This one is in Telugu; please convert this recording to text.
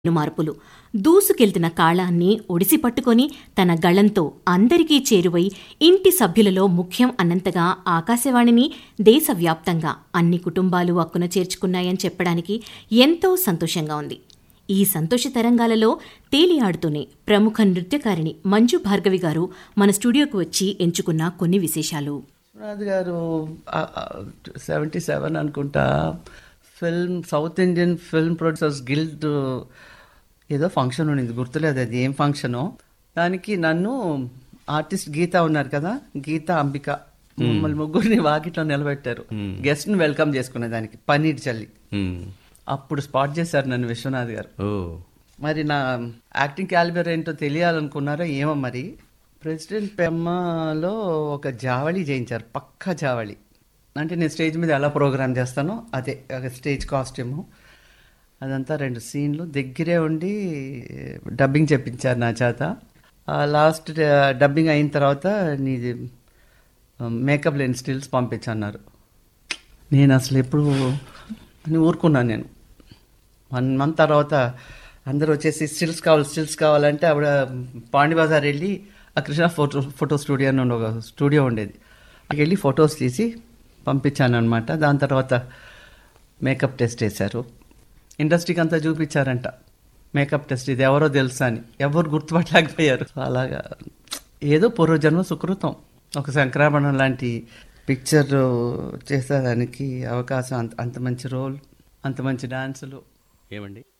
మార్పులు దూసుకెళ్తున్న కాళాన్ని ఒడిసి పట్టుకొని తన గళంతో అందరికీ చేరువై ఇంటి సభ్యులలో ముఖ్యం అన్నంతగా ఆకాశవాణిని దేశవ్యాప్తంగా అన్ని కుటుంబాలు అక్కున చేర్చుకున్నాయని చెప్పడానికి ఎంతో సంతోషంగా ఉంది ఈ సంతోష తరంగాలలో తేలియాడుతూనే ప్రముఖ నృత్యకారిణి మంజు భార్గవి గారు మన స్టూడియోకు వచ్చి ఎంచుకున్న కొన్ని విశేషాలు విశ్వనాథ్ గారు సెవెంటీ సెవెన్ అనుకుంటా film South Indian Film Producers Guild ఏదో ఫంక్షన్ ఉండింది గుర్తులేదు అది ఏం ఫంక్షనో దానికి నన్ను ఆర్టిస్ట్ గీత ఉన్నారు కదా గీత అంబిక మమ్మల్ని ముగ్గురిని వాకిట్లో నిలబెట్టారు గెస్ట్ని వెల్కమ్ చేసుకునే దానికి పన్నీర్ చల్లి అప్పుడు స్పాట్ చేశారు నన్ను విశ్వనాథ్ గారు ఓ మరి నా యాక్టింగ్ క్యాలిబర్ ఏంటో తెలియాలనుకున్నారో ఏమో మరి ప్రెసిడెంట్ పెమ్మలో ఒక జావళి చేయించారు పక్కా జావళి అంటే నేను స్టేజ్ మీద ఎలా ప్రోగ్రామ్ చేస్తానో అదే ఒక స్టేజ్ కాస్ట్యూము అదంతా రెండు సీన్లు దగ్గరే ఉండి డబ్బింగ్ చెప్పించారు నా చేత లాస్ట్ డబ్బింగ్ అయిన తర్వాత నీది మేకప్ లేని స్టిల్స్ పంపించన్నారు నేను అసలు ఎప్పుడు అని ఊరుకున్నాను నేను వన్ మంత్ తర్వాత అందరూ వచ్చేసి స్టిల్స్ కావాలి స్టిల్స్ కావాలంటే ఆవిడ పాండి బజార్ వెళ్ళి ఆ కృష్ణ ఫోటో ఫోటో స్టూడియో అని ఒక స్టూడియో ఉండేది అక్కడికి వెళ్ళి ఫొటోస్ తీసి పంపించాను అనమాట దాని తర్వాత మేకప్ టెస్ట్ వేశారు ఇండస్ట్రీకి అంతా చూపించారంట మేకప్ టెస్ట్ ఇది ఎవరో తెలుసా అని ఎవరు గుర్తుపట్టలేకపోయారు సో అలాగా ఏదో పూర్వజన్మ సుకృతం ఒక సంక్రమణం లాంటి పిక్చర్ చేసేదానికి అవకాశం అంత అంత మంచి రోల్ అంత మంచి డాన్సులు ఏమండి